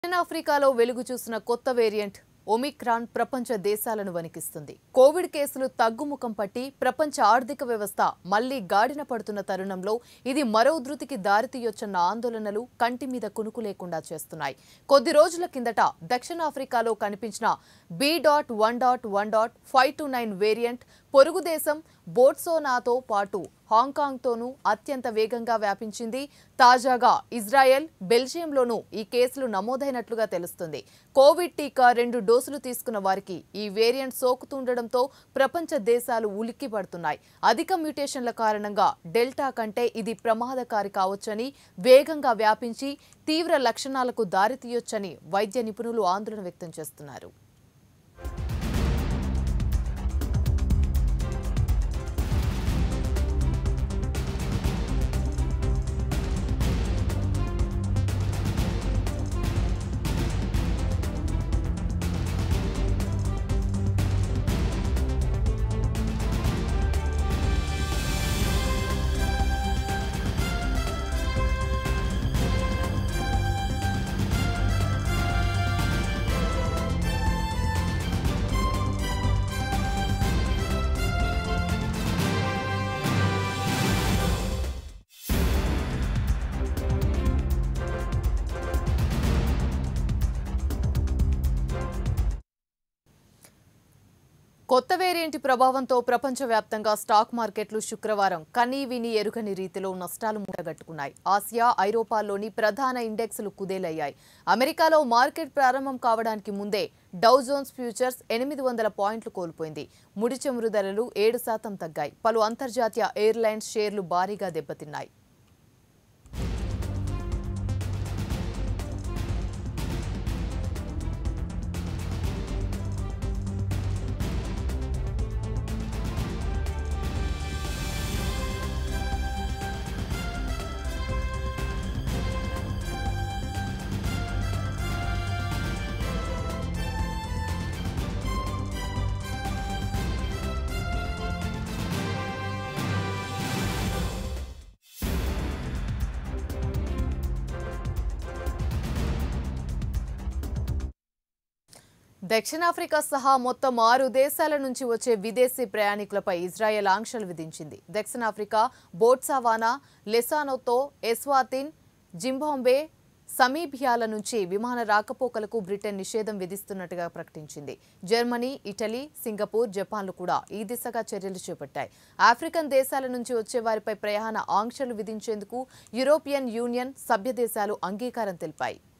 దక్షిణాఫ్రికాలో వెలుగు చూసిన కొత్త వేరియంట్ ఒమిక్రాన్ ప్రపంచ దేశాలను వణికిస్తుంది కోవిడ్ కేసులు తగ్గుముఖం పట్టి ప్రపంచ ఆర్థిక వ్యవస్థ మళ్లీ గాడిన పడుతున్న తరుణంలో ఇది మరో ఉధృతికి దారితీయొచ్చన్న ఆందోళనలు కంటి మీద కునుకు లేకుండా చేస్తున్నాయి కొద్ది రోజుల కిందట దక్షిణాఫ్రికాలో కనిపించిన B dot one dot one dot five two nine variant పొరుగు దేశం బోట్సోనాతో పాటు హాంకాంగ్తోనూ అత్యంత వేగంగా వ్యాపించింది తాజాగా ఇజ్రాయెల్ బెల్జియంలోనూ ఈ కేసులు నమోదైనట్లుగా తెలుస్తుంది కోవిడ్ టీకా రెండు డోసులు తీసుకున్న వారికి ఈ వేరియంట్ సోకుతుండటంతో ప్రపంచ దేశాలు ఉలిక్కి పడుతున్నాయి అధిక మ్యూటేషన్ల కారణంగా డెల్టా కంటే ఇది ప్రమాదకారి కావచ్చని వేగంగా వ్యాపించి తీవ్ర లక్షణాలకు దారితీయొచ్చని వైద్య నిపుణులు ఆందోళన వ్యక్తం చేస్తున్నారు కొత్త వేరియంట్ ప్రభావంతో ప్రపంచవ్యాప్తంగా స్టాక్ మార్కెట్లు శుక్రవారం కనీ విని ఎరుగని రీతిలో నష్టాలు మూటగట్టుకున్నాయి ఆసియా ఐరోపాల్లోని ప్రధాన ఇండెక్స్లు కుదేలయ్యాయి అమెరికాలో మార్కెట్ ప్రారంభం కావడానికి ముందే డౌ జోన్స్ ఫ్యూచర్స్ ఎనిమిది వందల పాయింట్లు కోల్పోయింది ముడి చమురు ధరలు ఏడు శాతం తగ్గాయి పలు అంతర్జాతీయ ఎయిర్లైన్స్ షేర్లు భారీగా దెబ్బతిన్నాయి దక్షిణాఫ్రికా సహా మొత్తం ఆరు దేశాల నుంచి వచ్చే విదేశీ ప్రయాణికులపై ఇజ్రాయెల్ ఆంక్షలు విధించింది దక్షిణాఫ్రికా బోట్సావానా లెసానోతో ఎస్వాతిన్ జింబాంబే సమీబియాల నుంచి విమాన రాకపోకలకు బ్రిటన్ నిషేధం విధిస్తున్నట్టుగా ప్రకటించింది జర్మనీ ఇటలీ సింగపూర్ జపాన్లు కూడా ఈ దిశగా చర్యలు చేపట్టాయి ఆఫ్రికన్ దేశాల నుంచి వచ్చే వారిపై ప్రయాణ ఆంక్షలు విధించేందుకు యూరోపియన్ యూనియన్ సభ్య దేశాలు అంగీకారం తెలిపాయి